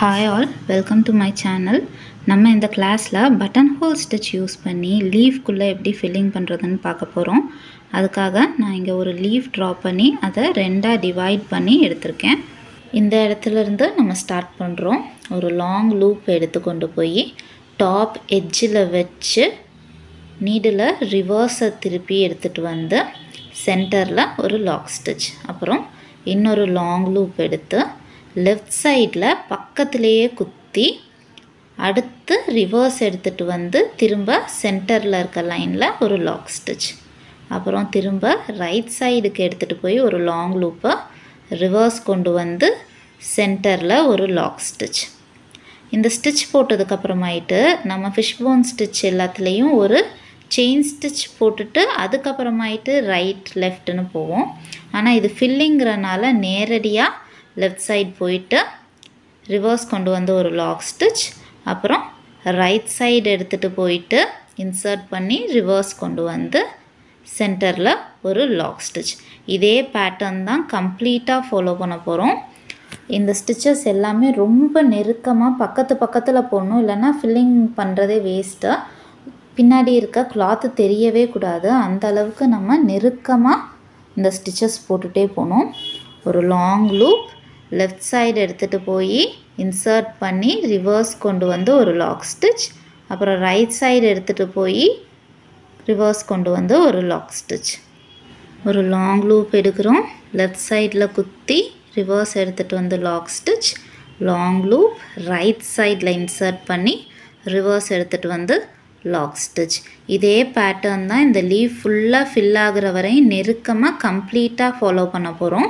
hi all welcome to my channel நம்ம இந்த கிளாஸில் பட்டன் ஹோல் ஸ்டிச் யூஸ் பண்ணி லீஃப்குள்ளே எப்படி ஃபில்லிங் பண்ணுறதுன்னு பார்க்க போகிறோம் அதுக்காக நான் இங்கே ஒரு லீஃப் ட்ரா பண்ணி அதை ரெண்டாக டிவைட் பண்ணி எடுத்திருக்கேன் இந்த இடத்துல இருந்து நம்ம ஸ்டார்ட் பண்ணுறோம் ஒரு லாங் லூப் எடுத்து கொண்டு போய் டாப் எட்ஜில் வச்சு நீடில் ரிவர்ஸை திருப்பி எடுத்துகிட்டு வந்து சென்டரில் ஒரு லாக் ஸ்டிச் அப்புறம் இன்னொரு லாங் லூப் எடுத்து லெஃப்ட் சைடில் பக்கத்துலேயே குத்தி அடுத்து ரிவர்ஸ் எடுத்துகிட்டு வந்து திரும்ப சென்டரில் இருக்க லைனில் ஒரு லாக் ஸ்டிச் அப்புறம் திரும்ப ரைட் சைடுக்கு எடுத்துகிட்டு போய் ஒரு லாங் லூப்பை ரிவர்ஸ் கொண்டு வந்து சென்டரில் ஒரு லாக் ஸ்டிச் இந்த ஸ்டிச் போட்டதுக்கப்புறமாயிட்டு நம்ம ஃபிஷ் போன் ஸ்டிச் எல்லாத்துலேயும் ஒரு செயின் ஸ்டிச் போட்டுட்டு அதுக்கப்புறமாயிட்டு ரைட் லெஃப்ட்னு போவோம் ஆனால் இது ஃபில்லிங்கிறனால நேரடியாக லெஃப்ட் சைட் போயிட்டு ரிவர்ஸ் கொண்டு வந்து ஒரு லாக் ஸ்டிச் அப்புறம் ரைட் சைடு எடுத்துகிட்டு போயிட்டு இன்சர்ட் பண்ணி ரிவர்ஸ் கொண்டு வந்து சென்டரில் ஒரு லாக் ஸ்டிச் இதே பேட்டர்ன் தான் கம்ப்ளீட்டாக ஃபாலோ பண்ண போகிறோம் இந்த ஸ்டிச்சஸ் எல்லாமே ரொம்ப நெருக்கமாக பக்கத்து பக்கத்தில் போடணும் இல்லைன்னா ஃபில்லிங் பண்ணுறதே வேஸ்ட்டாக பின்னாடி இருக்க கிளாத்து தெரியவே கூடாது அந்த அளவுக்கு நம்ம நெருக்கமாக இந்த ஸ்டிச்சஸ் போட்டுகிட்டே போகணும் ஒரு லாங் லூப் லெஃப்ட் சைடு எடுத்துகிட்டு போய் இன்சர்ட் பண்ணி ரிவர்ஸ் கொண்டு வந்து ஒரு லாக் ஸ்டிச் அப்புறம் ரைட் சைடு எடுத்துகிட்டு போய் ரிவர்ஸ் கொண்டு வந்து ஒரு லாக் ஸ்டிச் ஒரு லாங் லூப் எடுக்கிறோம் லெஃப்ட் சைடில் குத்தி ரிவர்ஸ் எடுத்துகிட்டு வந்து lock stitch long loop right சைடில் இன்சர்ட் பண்ணி ரிவர்ஸ் எடுத்துகிட்டு வந்து லாக் ஸ்டிச் இதே பேட்டர்ன் தான் இந்த லீவ் ஃபுல்லாக ஃபில் ஆகுற வரை நெருக்கமாக கம்ப்ளீட்டாக ஃபாலோ பண்ண போகிறோம்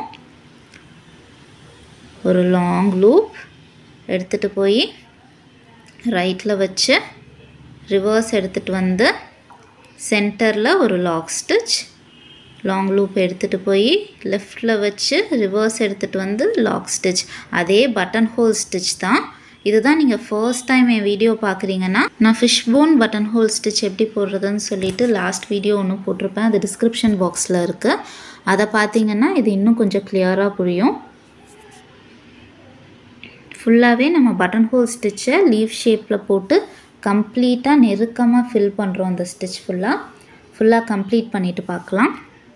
ஒரு லாங் லூப் எடுத்துகிட்டு போய் ரைட்டில் வச்சு ரிவர்ஸ் எடுத்துகிட்டு வந்து சென்டரில் ஒரு லாக் ஸ்டிச் லாங் லூப் எடுத்துகிட்டு போய் லெஃப்டில் வச்சு ரிவர்ஸ் எடுத்துகிட்டு வந்து லாக் ஸ்டிச் அதே பட்டன் ஹோல் ஸ்டிச் தான் இதுதான் நீங்கள் ஃபர்ஸ்ட் டைம் என் வீடியோ பார்க்குறீங்கன்னா நான் fish bone buttonhole stitch எப்படி போடுறதுன்னு சொல்லிட்டு லாஸ்ட் வீடியோ ஒன்று போட்டிருப்பேன் அது டிஸ்கிரிப்ஷன் பாக்ஸில் இருக்குது அதை பார்த்தீங்கன்னா இது இன்னும் கொஞ்சம் கிளியராக புரியும் ஃபுல்லாகவே நம்ம பட்டன் ஹோல் ஸ்டிச்சை லீவ் ஷேப்பில் போட்டு கம்ப்ளீட்டாக நெருக்கமாக ஃபில் பண்ணுறோம் அந்த ஸ்டிச் ஃபுல்லாக ஃபுல்லாக கம்ப்ளீட் பண்ணிவிட்டு பார்க்கலாம்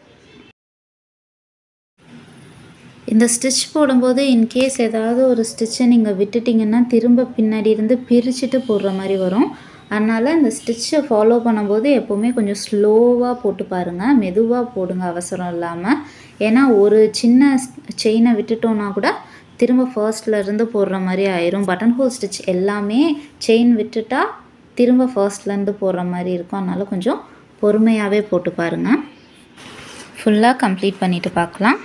இந்த ஸ்டிச் போடும்போது இன்கேஸ் ஏதாவது ஒரு ஸ்டிச்சை நீங்கள் விட்டுட்டிங்கன்னா திரும்ப பின்னாடி இருந்து பிரிச்சுட்டு போடுற மாதிரி வரும் அதனால் இந்த ஸ்டிச்சை ஃபாலோ பண்ணும்போது எப்போவுமே கொஞ்சம் ஸ்லோவாக போட்டு பாருங்கள் மெதுவாக போடுங்க அவசரம் இல்லாமல் ஏன்னா ஒரு சின்ன செயினை விட்டுட்டோன்னா கூட திரும்ப ஃபர்ஸ்ட்லேருந்து போடுற மாதிரி ஆயிரும் பட்டன் ஹோல் ஸ்டிச் எல்லாமே செயின் விட்டுட்டா திரும்ப ஃபர்ஸ்ட்லேருந்து போடுற மாதிரி இருக்கும் அதனால் கொஞ்சம் பொறுமையாகவே போட்டு பாருங்கள் ஃபுல்லாக கம்ப்ளீட் பண்ணிவிட்டு பார்க்கலாம்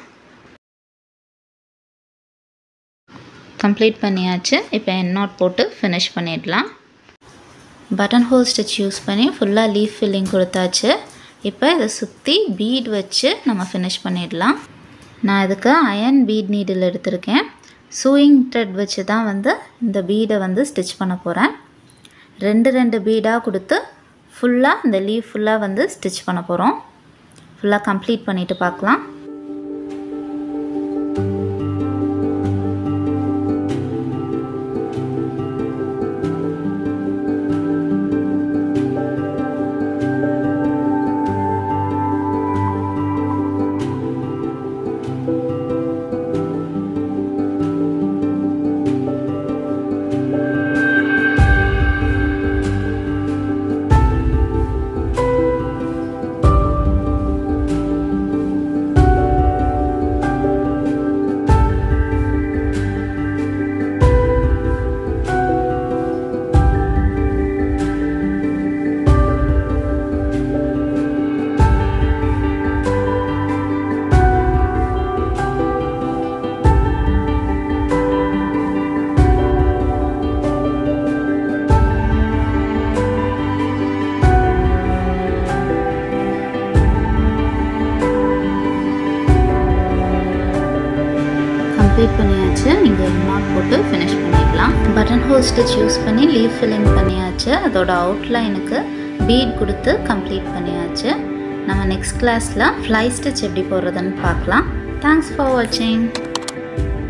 கம்ப்ளீட் பண்ணியாச்சு இப்போ என் நாட் போட்டு ஃபினிஷ் பண்ணிடலாம் பட்டன் ஹோல் ஸ்டிச் யூஸ் பண்ணி ஃபுல்லாக லீஃப் ஃபில்லிங் கொடுத்தாச்சு இப்போ இதை சுற்றி பீட் வச்சு நம்ம ஃபினிஷ் பண்ணிடலாம் நான் இதுக்கு அயன் பீட் நீடில் எடுத்திருக்கேன் சூயிங் த்ரெட் வச்சு தான் வந்து இந்த பீடை வந்து ஸ்டிச் பண்ண போகிறேன் ரெண்டு ரெண்டு பீடாக கொடுத்து ஃபுல்லாக இந்த லீவ் ஃபுல்லாக வந்து ஸ்டிச் பண்ண போகிறோம் ஃபுல்லாக கம்ப்ளீட் பண்ணிவிட்டு பார்க்கலாம் கம்ப்ளீட் பண்ணியாச்சு நீங்கள் நாட் போட்டு ஃபினிஷ் பண்ணிடலாம் பட்டன் ஹோல் ஸ்டிச் யூஸ் பண்ணி லீவ் ஃபில்லிங் பண்ணியாச்சு அதோட அவுட்லைனுக்கு பீட் கொடுத்து கம்ப்ளீட் பண்ணியாச்சு நம்ம நெக்ஸ்ட் கிளாஸில் ஃப்ளை ஸ்டிச் எப்படி போடுறதுன்னு பார்க்கலாம் தேங்க்ஸ் ஃபார் வாட்சிங்